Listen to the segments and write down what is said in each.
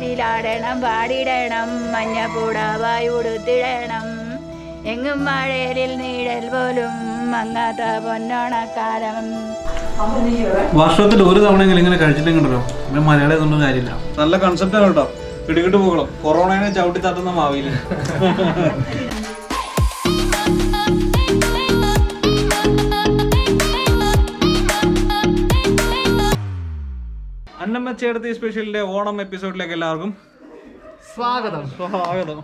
ഊഞ്ഞാലിലാടണം പാടിടണം മഞ്ഞപ്പൂടാവായി ഉടുത്തിടണം എങ്ങും മഴയിൽ നീഴൽ പോലും മങ്ങാത്ത പൊന്നോണക്കാലം വർഷത്തിൽ ഒരു തവണയെങ്കിലും ഇങ്ങനെ കഴിച്ചിട്ടുണ്ടല്ലോ പിന്നെ മലയാളം ഇതൊന്നും കാര്യമില്ല നല്ല കൺസെപ്റ്റാണ് കേട്ടോ ഇടുകിട്ട് പോകണം കൊറോണയെ ചവിട്ടി തട്ടുന്ന മാവില് അന്നമ്മച്ചേടത്തി സ്പെഷ്യലിന്റെ ഓണം എപ്പിസോഡിലേക്ക് എല്ലാവർക്കും സ്വാഗതം സ്വാഗതം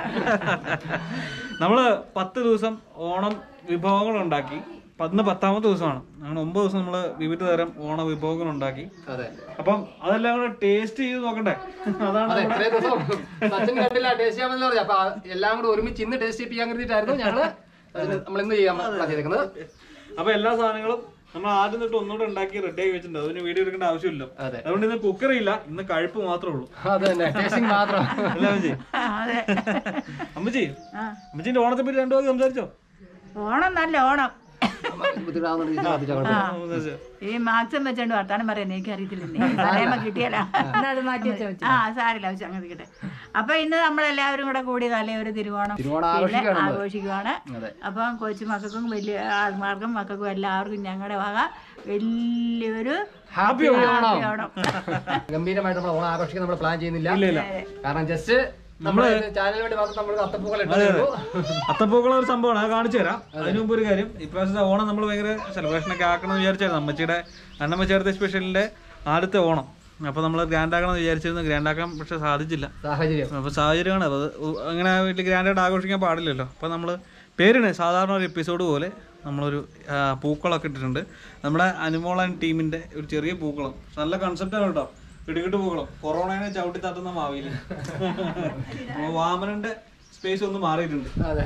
നമ്മള് പത്ത് ദിവസം ഓണം വിഭവങ്ങൾ ഉണ്ടാക്കി ഇന്ന് പത്താമത്തെ ദിവസമാണ് അങ്ങനെ ഒമ്പത് ദിവസം നമ്മള് വിവിധ തരം ഓണ വിഭവങ്ങൾ ഉണ്ടാക്കി അതെ അപ്പം അതെല്ലാം കൂടെ ടേസ്റ്റ് ചെയ്ത് നോക്കണ്ടേ അതാണ് അതെ ഇത്രയും ദിവസം സച്ചിൻ കണ്ടില്ല ടേസ്റ്റ് ചെയ്യാമെന്ന് പറഞ്ഞു അപ്പൊ ആ- എല്ലാം കൂടെ ഒരുമിച്ച് ഇന്ന് ടേസ്റ്റ് ചെയ്യാൻ കരുതിയിട്ടായിരുന്നു ഞങ്ങള് അതിന് നമ്മൾ ഇന്ന് ചെയ്യാൻ പ്ലാൻ ചെയ്തേക്കുന്നത് അപ്പൊ എല്ലാ സാധനങ്ങളും നമ്മൾ ആദ്യം തൊട്ട് ഒന്നുകൂടെ ഉണ്ടാക്കി റെഡി ആക്കി വെച്ചിട്ടുണ്ട് അതിന് വീഡിയോ എടുക്കേണ്ട ആവശ്യമില്ല അതെ. അതുകൊണ്ട് ഇന്ന് കുക്കർ ഇല്ല ഇന്ന് കഴിപ്പ് മാത്രമേ ഉള്ളൂ അത് തന്നെ ടേസ്റ്റിംഗ് മാത്രം അല്ലേ അമ്മച്ചി അതെ അമ്മച്ചി ആ. അമ്മച്ചിന്റെ ഓണത്തെ പറ്റി രണ്ടു വാക്ക് സംസാരിച്ചോ ഓണം നല്ല ഓണം ബുദ്ധിമുട്ടാവുന്നുണ്ട് ചേച്ചി ശ്രദ്ധിച്ചാൽ കുഴപ്പമില്ല. സംസാരിച്ചോ ഈ മാക്സം വെച്ചോണ്ട് വർത്താനം പറയുന്നത് എനിക്ക് അറിയത്തില്ല പറയുമ്പോ കിട്ടിയല്ല അത് മാറ്റി വെച്ചാൽ ആ സാരില്ല വെച്ച് അങ്ങനെ കിട്ടെ അപ്പൊ ഇന്ന് നമ്മളെല്ലാവരും കൂടെ കൂടി നല്ലൊരു തിരുവോണം തിരുവോണം പിന്നെ ആഘോഷിക്കുകയാണ് നമ്മള്. ആഘോഷിക്കുവാണ് അതെ. അപ്പം കൊച്ചുമക്കൾക്കും വലിയ ആൾമാർക്കും മക്കൾക്കും എല്ലാവർക്കും ഞങ്ങളുടെ വക വലിയൊരു ഹാപ്പി ഓണം happy ഓണം ഗംഭീരമായിട്ട് നമ്മൾ ഓണം ആഘോഷിക്കാൻ നമ്മൾ പ്ലാൻ ചെയ്യുന്നില്ല ഇല്ല ഇല്ല കാരണം ജസ്റ്റ് നമ്മള് ചാനലിന് വേണ്ടി മാത്രം നമ്മൾ അത്തപ്പൂക്കൾ ഇട്ടതേ ഉള്ളൂ അത്തപ്പൂക്കള ഒരു സംഭവമാണ് അത് കാണിച്ചു തരാം അതിന് മുമ്പ് ഒരു കാര്യം ഇപ്രാവശ്യത്തെ ഓണം നമ്മൾ ഭയങ്കര സെലിബ്രേഷൻ ഒക്കെ ആക്കണം എന്ന് വിചാരിച്ചായിരുന്നു അമ്മച്ചിയുടെ അന്നമ്മച്ചേർത്ത സ്പെഷ്യലിന്റെ ആദ്യത്തെ ഓണം അപ്പൊ നമ്മൾ ഗ്രാൻഡ് ആക്കണം എന്ന് വിചാരിച്ചിരുന്നു ഗ്രാൻഡ് ആക്കാൻ പക്ഷെ സാധിച്ചില്ല സാഹചര്യം അപ്പൊ സാഹചര്യമാണ് അത് ഉ- അങ്ങനെ വലിയ ഗ്രാൻഡായിട്ട് ആഘോഷിക്കാൻ പാടില്ലല്ലോ അപ്പൊ നമ്മൾ പേരിന് സാധാരണ ഒരു എപ്പിസോഡ് പോലെ നമ്മളൊരു ആ, പൂക്കളമൊക്കെ ഇട്ടിട്ടുണ്ട് നമ്മുടെ അനുമോളൻ ടീമിന്റെ ഒരു ചെറിയ പൂക്കളം നല്ല കൺസെപ്റ്റാണ് കേട്ടോ ഇടുകിട്ട് പൂക്കളം കൊറോണയെ ചവിട്ടി തട്ടുന്ന മാവില് അപ്പൊ വാമനന്റെ സ്പേസ് ഒന്ന് മാറിയിട്ടുണ്ട് അതെ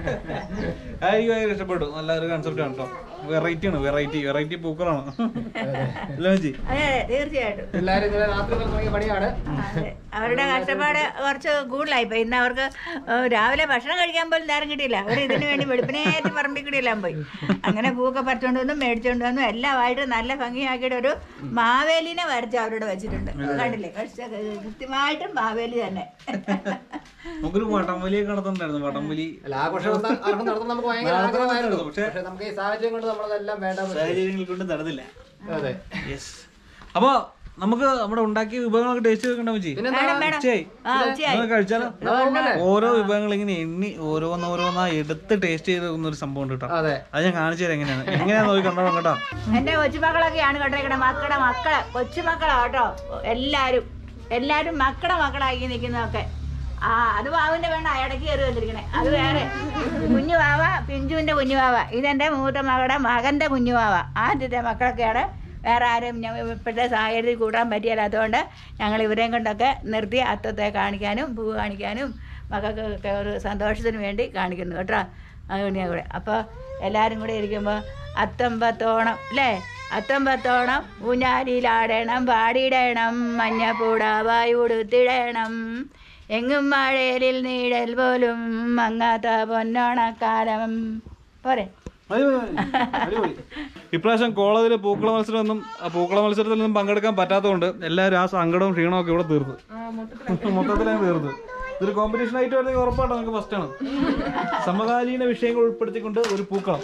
അത് എനിക്ക് ഭയങ്കര ഇഷ്ടപ്പെട്ടു നല്ല ഒരു കൺസെപ്റ്റ് ആണ് കേട്ടോ വെറൈറ്റി ആണ് വെറൈറ്റി വെറൈറ്റി പൂക്കളാണ് അല്ലേ ചേച്ചി അതെ അതെ തീർച്ചയായിട്ടും എല്ലാരും ഇന്നലെ രാത്രി മുതൽ തുടങ്ങിയ പണിയാണ് അതെ. അവരുടെ കഷ്ടപ്പാട് കുറച്ച് കൂടുതലായി ഇപ്പൊ ഇന്ന് അവർക്ക് ഏഹ്, രാവിലെ ഭക്ഷണം കഴിക്കാൻ പോലും നേരം കിട്ടിയില്ല അവർ ഇതിനു വേണ്ടി വെളുപ്പിനേറ്റ് പറമ്പിക്കിടിയെല്ലാം പോയി അങ്ങനെ പൂവൊക്കെ പറിച്ചോണ്ട് വന്നു മേടിച്ചോണ്ട് വന്നു എല്ലാമായിട്ട് നല്ല ഭംഗിയാക്കിയിട്ട് ഒരു മാവേലിനെ വരച്ച് അവരോട് വെച്ചിട്ടുണ്ട് കണ്ടില്ലേ കഴിച്ച- കൃത്യമായിട്ടും മാവേലി തന്നെ നമുക്കൊരു വടംവലിയൊക്കെ നടത്തുന്നുണ്ടായിരുന്നു വടംവലി അല്ല ആഘോഷം നടത്താൻ- ആഘോഷം നടത്താൻ നമുക്ക് ഭയങ്കര ആഗ്രഹമായിരുന്നു പക്ഷേ- പക്ഷെ നമുക്ക് ഈ സാഹചര്യം കൊണ്ട് നമ്മളതെല്ലാം വേണ്ട സാഹചര്യങ്ങൾ കൊണ്ട് നടന്നില്ല അതെ യെസ് അപ്പൊ നമുക്ക് നമ്മുടെ ഉണ്ടാക്കിയ വിഭവങ്ങളൊക്കെ ടേസ്റ്റ് ചെയ്തിട്ടുണ്ടോ ചേച്ചി പിന്നെന്താ വേണം വേണം ഉച്ചയായി ആ ഉച്ചയായി നമുക്ക് കഴിച്ചാലോ അങ്ങനെ. ഓരോ വിഭവങ്ങൾ ഇങ്ങനെ എണ്ണി ഓരോന്നോരോന്നാ എടുത്ത് ടേസ്റ്റ് ചെയ്ത് ഒരു സംഭവം ഉണ്ട് കേട്ടോ അതെ അത് ഞാൻ കാണിച്ചു തരാം എങ്ങനെയാണ് എങ്ങനെയാ നോക്കി കണ്ടോ കേട്ടോ എന്റെ കൊച്ചുമക്കളൊക്കെയാണ് കേട്ടേക്കണേ മക്കളുടെ മക്കളെ കൊച്ചുമക്കളാ കേട്ടോ എല്ലാരും എല്ലാരും മക്കളുടെ മക്കളാക്കി നിൽക്കുന്നതൊക്കെ ആ അത് വാവിന്റെ വേണ്ട ഇടയ്ക്ക് കയറി വന്നിരിക്കണേ അത് വേറെ കുഞ്ഞു വാവ പിഞ്ചുവിന്റെ കുഞ്ഞു വാവ ഇതെന്റെ മൂത്ത മകളുടെ മകന്റെ കുഞ്ഞു വാവ ആദ്യത്തെ മക്കളൊക്കെയാണ് വേറെ ആരും ഞ- ഇപ്പോഴത്തെ സാഹചര്യത്തിൽ കൂടാൻ പറ്റിയല്ലാത്തതുകൊണ്ട് ഞങ്ങൾ ഇവരെയും കൊണ്ടൊക്കെ നിർത്തി അത്തത്തെ കാണിക്കാനും പൂ കാണിക്കാനും മക്കൾക്കൊക്കെ ഒരു സന്തോഷത്തിന് വേണ്ടി കാണിക്കുന്നു കേട്ടോ അതുകൊണ്ട് കൂടെ അപ്പോൾ എല്ലാവരും കൂടെ ഇരിക്കുമ്പോൾ അത്തമ്പത്തോണം അല്ലേ അത്തമ്പത്തോണം ഊഞ്ഞാലിലാടണം പാടിടണം മഞ്ഞപ്പൂടാവായി ഉടുത്തിടണം എങ്ങും മഴയിൽ നീഴൽ പോലും മങ്ങാത്ത പൊന്നോണക്കാലം പോരെ അടിപൊളി, അടിപൊളി. ഇപ്രാവശ്യം കോളേജിലെ പൂക്കള മത്സരമൊന്നും ആ പൂക്കള മത്സരത്തിലൊന്നും പങ്കെടുക്കാൻ പറ്റാത്തതുകൊണ്ട് എല്ലാവരും ആ സങ്കടവും ക്ഷീണവും ഒക്കെ ഇവിടെ തീർത്ത് മൊത്തത്തിലാണ് തീർത്ത് ഇതൊരു കോമ്പറ്റീഷൻ ആയിട്ട് വരുന്നെങ്കിൽ ഉറപ്പായിട്ട് നമുക്ക് ഫസ്റ്റ് ആണ് സമകാലീന വിഷയങ്ങൾ ഉൾപ്പെടുത്തിക്കൊണ്ട് ഒരു പൂക്കളം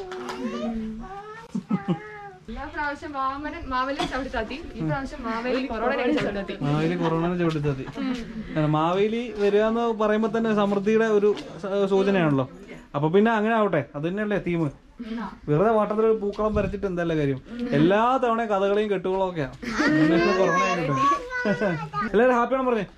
എല്ലാ പ്രാവശ്യം വാമനൻ മാവേലി ചവിട്ടി താത്തി ഈ പ്രാവശ്യം മാവേലി കൊറോണ ചവിട്ടി താത്തി മാവേലി കൊറോണനെ ചവിട്ടിത്തതി മാവേലി വരിക എന്ന് പറയുമ്പോൾ തന്നെ സമൃദ്ധിയുടെ ഒരു സ- സൂചനയാണല്ലോ അപ്പൊ പിന്നെ അങ്ങനെ ആവട്ടെ അത് തന്നെയല്ലേ തീം വെറുതെ വാട്ടത്തിൽ ഒരു പൂക്കളം വരച്ചിട്ട് എന്തല്ല കാര്യം എല്ലാ തവണ കഥകളെയും കെട്ടുകളും ഒക്കെയാ കൊറോണ എല്ലാവരും ഹാപ്പിയാണെന്ന് പറഞ്ഞേ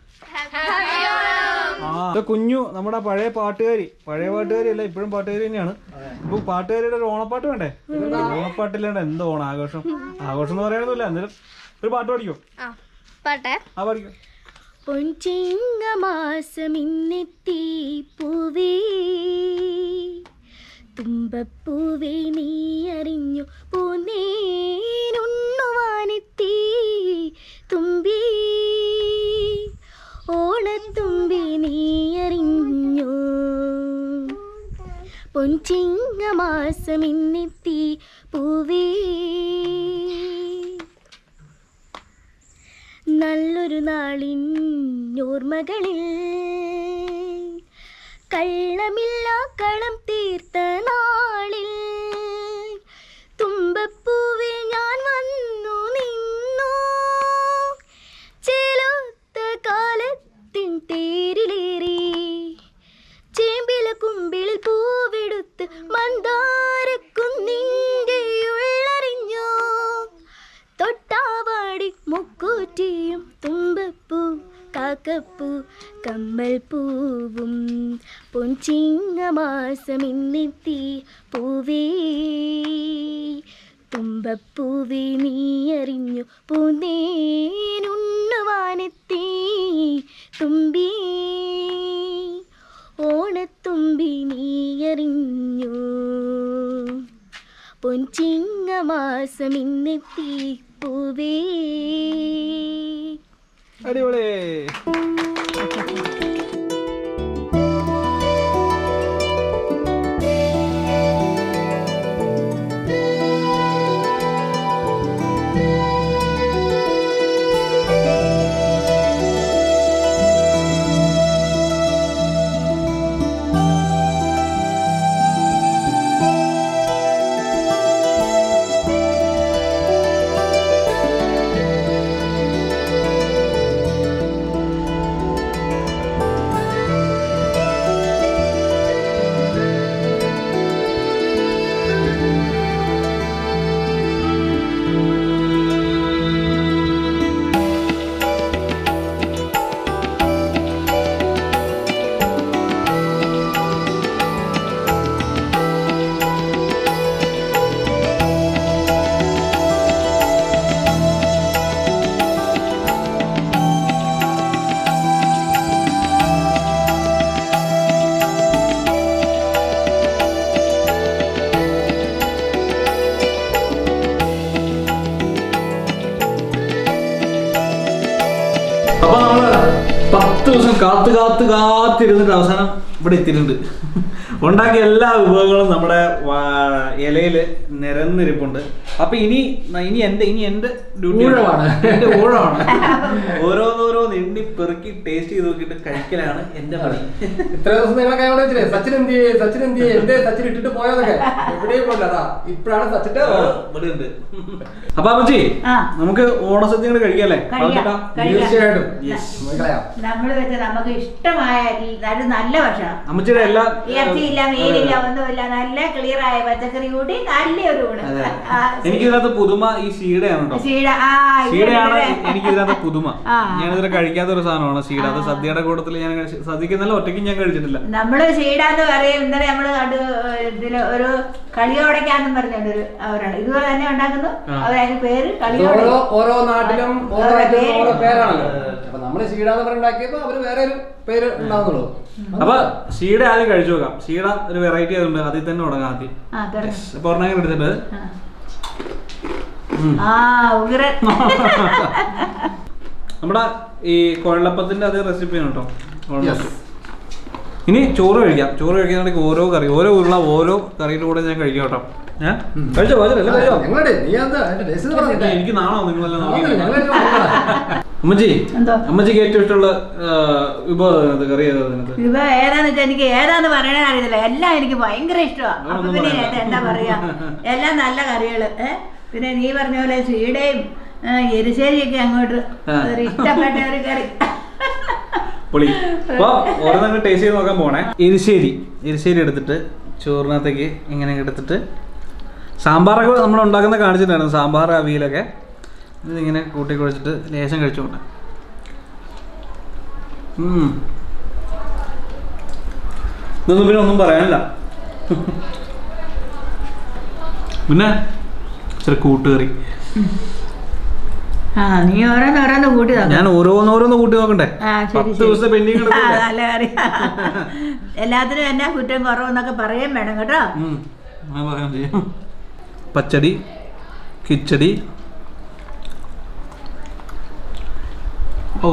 ആ ഇത് കുഞ്ഞു നമ്മുടെ പഴയ പാട്ടുകാരി പഴയ പാട്ടുകാരി അല്ല ഇപ്പോഴും പാട്ടുകാരി തന്നെയാണ് ഇപ്പൊ പാട്ടുകാരിയുടെ ഒരു ഓണപ്പാട്ട് വേണ്ടേ ഓണപ്പാട്ടില്ലാണ്ട് എന്ത് ഓണം ആഘോഷം ആഘോഷം എന്ന് പറയാനൊന്നുമില്ല എന്നാലും ഒരു പാട്ട് പാടിക്കോ പാട്ടെ ആ പാടിക്കോ പൊൻചിങ്ങമാസമിന്നെത്തി പൂവേ തുമ്പപ്പൂവേ നീ അറിഞ്ഞു പൂന്നേനുണ്ണുവാനെത്തി തുമ്പി ഓണത്തുമ്പി നീ അറിഞ്ഞു പൊൻചിങ്ങമാസമിന്നെത്തി പൂവേ നല്ലൊരു നാളിൻ ഓർമ്മകളിൽ കള്ളമില്ല കളം തീർത്ത നാളിൽ തുമ്പപ്പൂവിൽ ഞാൻ വന്നു നിന്നു ചെലുത്ത കാലത്തിൻ തേരിലേറി ചേമ്പില കുമ്പിളിൽ പൂവെടുത്ത് മന്ദാരക്കുന്നിൻ്റെ ഉള്ളറിഞ്ഞോ തൊട്ടാവാടി മുക്കൂറ്റിയും തുമ്പപ്പൂ കാക്കപ്പൂ കമ്മൽ പൂവും പൊൻചിങ്ങമാസം ഇന്നെത്തി പൂവേ തുമ്പപ്പൂവേ നീ അറിഞ്ഞു പൂന്തേനുണ്ണുവാനെത്തി തുമ്പി ഓണത്തുമ്പി നീ അറിഞ്ഞു പൊൻചിങ്ങമാസം ഇന്നെത്തി പൂവേ അടിപൊളി അപ്പൊ നമ്മള് പത്ത് ദിവസം കാത്ത് കാത്ത് കാത്തിരുന്നിട്ട് അവസാനം ഇവിടെ എത്തിയിട്ടുണ്ട് ഉണ്ടാക്കിയ എല്ലാ വിഭവങ്ങളും നമ്മുടെ വാ- ഇലയില് നിരന്നിരിപ്പുണ്ട് അപ്പൊ ഇനി ഇനി എന്റെ ഇനി എന്റെ ഡ്യൂട്ടി ഊഴമാണ്. എന്റെ ഊഴമാണ് ഓരോന്നോരോന്ന് എണ്ണി പെറുക്കി ടേസ്റ്റ് ചെയ്ത് നോക്കിയിട്ട് കഴിക്കലാണ് എന്റെ പണി ഇത്ര ദിവസം നിങ്ങളൊക്കെ എവിടെ വെച്ചില്ലേ സച്ചിൻ എന്ത് ചെയ്യേ സച്ചിൻ എന്ത് ചെയ്യേ എന്തേ സച്ചിൻ ഇട്ടിട്ട് പോയതൊക്കെ എവിടെയും പോയില്ല അതാ ഇപ്പഴാണ് സച്ചിന്റെ ഇവിടെ ഉണ്ട് അപ്പൊ അമ്മച്ചി ആ. നമുക്ക് ഓണസദ്യ കൂടെ കഴിക്കല്ലേ കഴിക്കാം. വളർത്തിട്ടാ? കഴിക്കാം. തീർച്ചയായിട്ടും Yes. നമുക്ക് കളയാം നമ്മൾ വെച്ച നമുക്ക് ഇഷ്ടമായ ഈ- നല്ല നല്ല ഭക്ഷണം അമ്മച്ചിയുടെ എല്ലാ ഇറച്ചിയില്ല മീനില്ല ഒന്നുമില്ല നല്ല ക്ലിയർ ആയ പച്ചക്കറി കൂട്ടി നല്ലൊരു ഊണ് അതെ. ആ, എനിക്ക് ഇതിനകത്ത് പുതുമ ഈ സീഡയാണ് കേട്ടോ ശീല ആ ഇത് സീഡയാണ് ഇല്ലേ? എനിക്ക് ഇതിനകത്ത് പുതുമ ആ. ഞാനിതുവരെ കഴിക്കാത്ത ഒരു സാധനമാണ് സീഡ അത് സദ്യയുടെ കൂട്ടത്തിൽ ഞാൻ കഴിച്ച- സദ്യക്ക് നല്ല ഒറ്റയ്ക്ക് ഞാൻ കഴിച്ചിട്ടില്ല നമ്മള് ഷീടാന്ന് പറയും ഇന്നലെ നമ്മള് കണ്ടു ഇതില് ഒരു കളിയോടക്കാന്നും പറഞ്ഞുണ്ട് ഒരു അവരാണ് ഇതുപോലെ തന്നെ ഉണ്ടാക്കുന്നു ആ. അവരതിന് പേര് ഇത് കളിയോട ഓരോ ഓരോ നാട്ടിലും ഓരോ ഓരോ രാജ്യത്തും പേര്. ഓരോ പേരാണല്ലോ അപ്പൊ നമ്മള് ശീടാന്ന് പറഞ്ഞ് ഉണ്ടാക്കിയപ്പോ അവര് വേറെ ഒരു പേര് ഉണ്ടാവുന്നുള്ളൂ അപ്പൊ സീഡ ആദ്യം കഴിച്ചു നോക്കാം സീഡ ഒരു വെറൈറ്റി ആയതുകൊണ്ട് അതിൽ തന്നെ തുടങ്ങാം ആദ്യം ആ തുടങ്ങി അപ്പൊ ഒരെണ്ണം കൂടെ എടുത്തിട്ട് ഉം. ആ ഉഗ്രൻ നമ്മുടെ ഈ കൊഴലപ്പത്തിന്റെ അതേ റെസിപ്പിയാണ് കേട്ടോ Yes. ഇനി ചോറ് കഴിക്കാം ചോറ് കഴിക്കാനാണെങ്കിൽ ഓരോ കറി ഓരോ ഉരുള ഓരോ കറിയുടെ കൂടെ ഞാൻ കഴിക്കാം കേട്ടോ ഏഹ് കഴിച്ചോ കഴിച്ചോ എല്ലാം കഴിച്ചോ ഞങ്ങളുടെ നീ എന്താ അതിന്റെ ടേസ്റ്റ് പറഞ്ഞിട്ടേ എനിക്ക് നാണോ നിങ്ങളെല്ലാം നോക്കി ഞങ്ങൾ അമ്മച്ചി എന്തോ? അമ്മച്ചിക്ക് ഏറ്റവും ഇഷ്ടമുള്ള ആ, വിഭവം ഏത്? കറി ഏതാ അതിനകത്ത് ഇവ ഏതാന്ന് വെച്ചാൽ എനിക്ക് ഏതാന്ന് പറയണേ അറിയത്തില്ല എല്ലാം എനിക്ക് ഭയങ്കര ഇഷ്ടമാണ് അപ്പൊ അതൊന്നും പിന്നെ പറയണ്ട. ഏതാ എന്താ പറയാ എല്ലാം നല്ല കറികള് ഏ പിന്നെ നീ പറഞ്ഞ പോലെ ചീടയും എരിശ്ശേരിയൊക്കെ അങ്ങോട്ട് ആ. ഒരു ഇഷ്ടപ്പെട്ട ഒരു കറി പൊളി അപ്പൊ ഓരോന്നും ടേസ്റ്റ് ചെയ്ത് നോക്കാൻ പോണേ എരിശ്ശേരി എരിശ്ശേരി എടുത്തിട്ട് ചോറിനകത്തേക്ക് ഇങ്ങനെ എടുത്തിട്ട് സാമ്പാറൊക്കെ നമ്മൾ ഉണ്ടാക്കുന്ന കാണിച്ചിട്ടുണ്ടായിരുന്നു സാമ്പാർ അവിയലൊക്കെ ഇതിങ്ങനെ കൂട്ടി കുഴച്ചിട്ട് ലേശം കഴിച്ചോട്ടെ ഉം. ഇതൊന്നും പിന്നെ ഒന്നും പറയാനില്ല പിന്നെ ഇച്ചിരി കൂട്ടുകറി ആ നീ ഓരോന്ന് ഓരോന്ന് കൂട്ടി നോക്കാം ഞാൻ ഓരോന്നോരോന്ന് കൂട്ടി നോക്കണ്ടേ ആ ശരി പത്ത് ശരി ദിവസത്തെ പെൻഡിങ് ആ, നല്ല കറി എല്ലാത്തിനും എന്നാ കുറ്റം കുറവെന്നൊക്കെ പറയാൻ വേണം കേട്ടോ പറയാൻ ചെയ്യാം പച്ചടി കിച്ചടി ഓ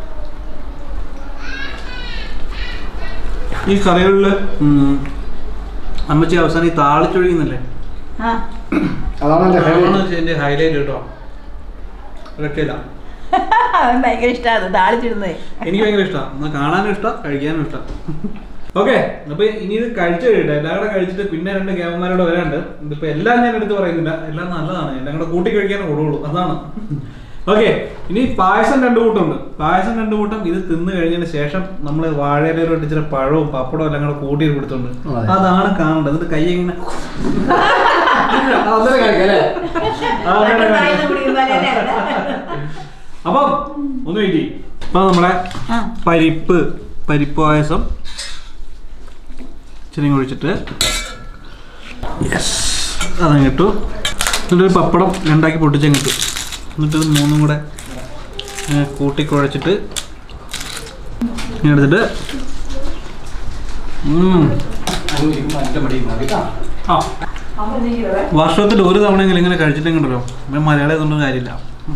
ഈ കറികളിൽ അമ്മച്ചി അവസാനം ഈ താളിച്ചൊഴിയുന്നില്ലേ ആ അതാണ് എന്റെ അതാണ് favourite. എൻ്റെ ഹൈലൈറ്റ് കേട്ടോ രക്ഷയില്ല അവൻ ഭയങ്കര ഇഷ്ടമാണ് താളിച്ചിടുന്നത് എനിക്ക് ഭയങ്കര ഇഷ്ടമാണ് കാണാനും ഇഷ്ടം കഴിക്കാനും ഇഷ്ടം ഓക്കെ അപ്പൊ ഇനി ഇത് കഴിച്ചു കഴിയട്ടെ എല്ലാം കൂടെ കഴിച്ചിട്ട് പിന്നെ രണ്ട് ക്യാമന്മാരോട് വരാണ്ട് ഇതിപ്പോ എല്ലാം ഞാൻ എടുത്ത് പറയുന്നില്ല എല്ലാം നല്ലതാണ് എല്ലാം കൂടെ കൂട്ടി കഴിക്കാനേ കൊടുക്കുള്ളൂ അതാണ് ഓക്കെ ഇനി പായസം രണ്ടു കൂട്ടമുണ്ട് പായസം രണ്ടു കൂട്ടം ഇത് തിന്ന് കഴിഞ്ഞതിന് ശേഷം നമ്മൾ വാഴയിലോട്ട് ഇച്ചിരി പഴവും പപ്പടവും എല്ലാം കൂടെ കൂട്ടി കൊടുത്തുണ്ട് അതെ. അതാണ് കാണേണ്ടത് എന്നിട്ട് കൈ ഇങ്ങനെ അന്നേരം കഴിക്കാം അല്ലേ ആ, അങ്ങനെ കാണിക്കാം. അപ്പം ഒന്ന് വെയിറ്റ് ചെയ്യും അപ്പൊ നമ്മളെ ആ. പരിപ്പ് പരിപ്പ് പായസം ഇച്ചിരി ഒഴിച്ചിട്ട് യെസ് അതങ്ങ് ഇട്ടു എന്നിട്ട് ഒരു പപ്പടം രണ്ടാക്കി പൊട്ടിച്ചങ്ങ് ഇട്ടു എന്നിട്ട് ഇത് മൂന്നും കൂടെ ഇങ്ങനെ കൂട്ടി കുഴച്ചിട്ട് ഇങ്ങനെ എടുത്തിട്ട് ഉം. ആ വർഷത്തിൽ ഒരു തവണയെങ്കിലും ഇങ്ങനെ കഴിച്ചിട്ടെങ്കിലോ മലയാളം ഇതൊന്നും കാര്യമില്ല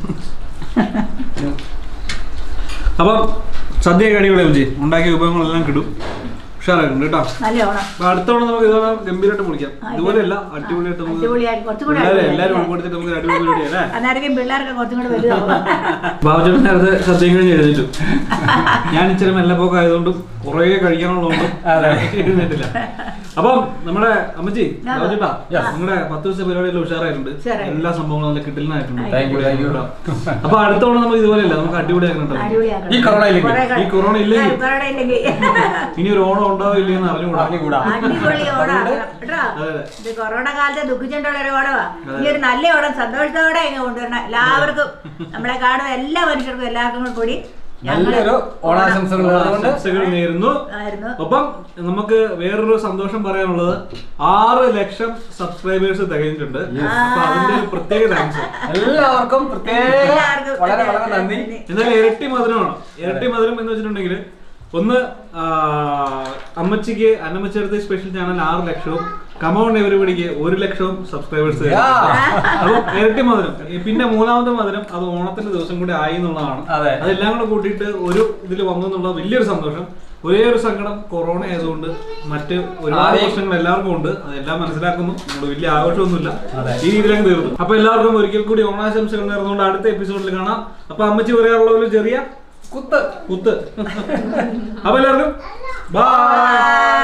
അപ്പം സദ്യ കടികളെ വെച്ച് ഉണ്ടാക്കിയ വിഭവങ്ങളെല്ലാം കിടും ഉഷാറായിട്ടുണ്ട് കേട്ടോ നല്ല ഓണം അപ്പൊ അടുത്ത തവണ നമുക്ക് ഇതോടെ ഗംഭീരമായിട്ട് മുടിക്കാം ഇതുപോലെയല്ല അടിപൊളിയായിട്ട് നമുക്ക് അടിപൊളിയായി കുറച്ചും കൂടെ എല്ലാവരും അടിപൊളിയായി. എല്ലാവരും ഉൾപ്പെടുത്തിട്ട് നമുക്ക് ഒരു അടിപൊളി പരിപാടി അല്ലേ അന്നേരം പിള്ളേർക്ക് കുറച്ചും കൂടെ വലുതാവും ബാബുചേട്ടൻ നേരത്തെ സദ്യം കഴിഞ്ഞ് എഴുതിട്ടു ഞാൻ ഇച്ചിരി മെല്ലപ്പോക്ക് ആയതുകൊണ്ടും കുറേ കഴിക്കാനുള്ളതുകൊണ്ടും എഴുന്നേറ്റില്ല അപ്പം നമ്മുടെ അമ്മച്ചി ബാബുചേട്ടാ നിങ്ങളുടെ പത്ത് ദിവസത്തെ പരിപാടിയെല്ലാം ഉഷാറായിട്ടുണ്ട് ഉഷാറായി. എല്ലാ സംഭവങ്ങളും നല്ല കിട്ടലിനായിട്ടുണ്ട് Thank you, thank you. അപ്പൊ അടുത്ത തവണ നമുക്ക് ഇതുപോലെയല്ല നമുക്ക് അടിപൊളിയാക്കുന്നുണ്ടോ അടിപൊളിയാക്കണം. ഈ കൊറോണ ഇല്ലെങ്കിൽ? കുറേ ക- ഈ കൊറോണ ഇല്ലെങ്കിൽ? ആ, കൊറോണ ഇല്ലെങ്കിൽ ഇനി ഒരു ഓണം ഉണ്ടാവോ ഇല്ലയെന്ന് അറിഞ്ഞുകൂടാ അറിഞ്ഞുകൂടാ. അടിപൊളി ഓണാക്കണം കേട്ടോ അതെ, അതെ. ഇത് കൊറോണ കാലത്ത് ദുഃഖിച്ചിട്ടുള്ള ഒരു ഓണമാ ഈ ഒരു നല്ല ഓണം സന്തോഷത്തോടെ ഇങ്ങ് കൊണ്ടുവരണം എല്ലാവർക്കും നമ്മളെ കാണുന്ന എല്ലാ മനുഷ്യർക്കും എല്ലാവർക്കും കൂടി ഞങ്ങള് നല്ലൊരു ഓണാശംസകൾ നേർന്നുകൊണ്ട് ആശംസകൾ നേരുന്നു ആയിരുന്നു ഒപ്പം നമുക്ക് വേറൊരു സന്തോഷം പറയാനുള്ളത് ആറ് ലക്ഷം സബ്സ്ക്രൈബേഴ്സ് തികഞ്ഞിട്ടുണ്ട് അപ്പൊ അതിന്റെ ഒരു പ്രത്യേക താങ്ക്സ് എല്ലാവർക്കും പ്രത്യേക എല്ലാവർക്കും വളരെ വളരെ നന്ദി എന്നാൽ ഇരട്ടി മധുരമാണ് ഇരട്ടി മധുരം എന്ന് വെച്ചിട്ടുണ്ടെങ്കിൽ ഒന്ന് ആ, അമ്മച്ചിക്ക് അന്നമ്മച്ചേർത്ത് സ്പെഷ്യൽ ചാനൽ ആറ് ലക്ഷവും കമൗൺ എവരിബിടിക്ക് ഒരു ലക്ഷവും സബ്സ്ക്രൈബേഴ്സ് അപ്പം ഇരട്ടി മധുരം ഈ പിന്നെ മൂന്നാമത്തെ മധുരം അത് ഓണത്തിന്റെ ദിവസം കൂടി ആയി എന്നുള്ളതാണ് അതെ. അതെല്ലാം കൂടെ കൂട്ടിയിട്ട് ഒരു ഇതിൽ വന്നു എന്നുള്ള വലിയൊരു സന്തോഷം ഒരേ ഒരു സങ്കടം കൊറോണ ആയതുകൊണ്ട് മറ്റ് ഒരുപാട് ആരെയും- പ്രശ്നങ്ങൾ എല്ലാവർക്കും ഉണ്ട് അതെല്ലാം മനസ്സിലാക്കുന്നു നമ്മൾ വലിയ ആഘോഷമൊന്നുമില്ല ഈ രീതിയിലങ്ങ് തീർന്നു അപ്പൊ എല്ലാവർക്കും ഒരിക്കൽ കൂടി ഓണാശംസകൾ നേർന്നുകൊണ്ട് അടുത്ത എപ്പിസോഡിൽ കാണാം അപ്പൊ അമ്മച്ചി പറയാനുള്ള ഒരു ചെറിയ കുത്ത് കുത്ത് അപ്പൊ എല്ലാവർക്കും ബൈ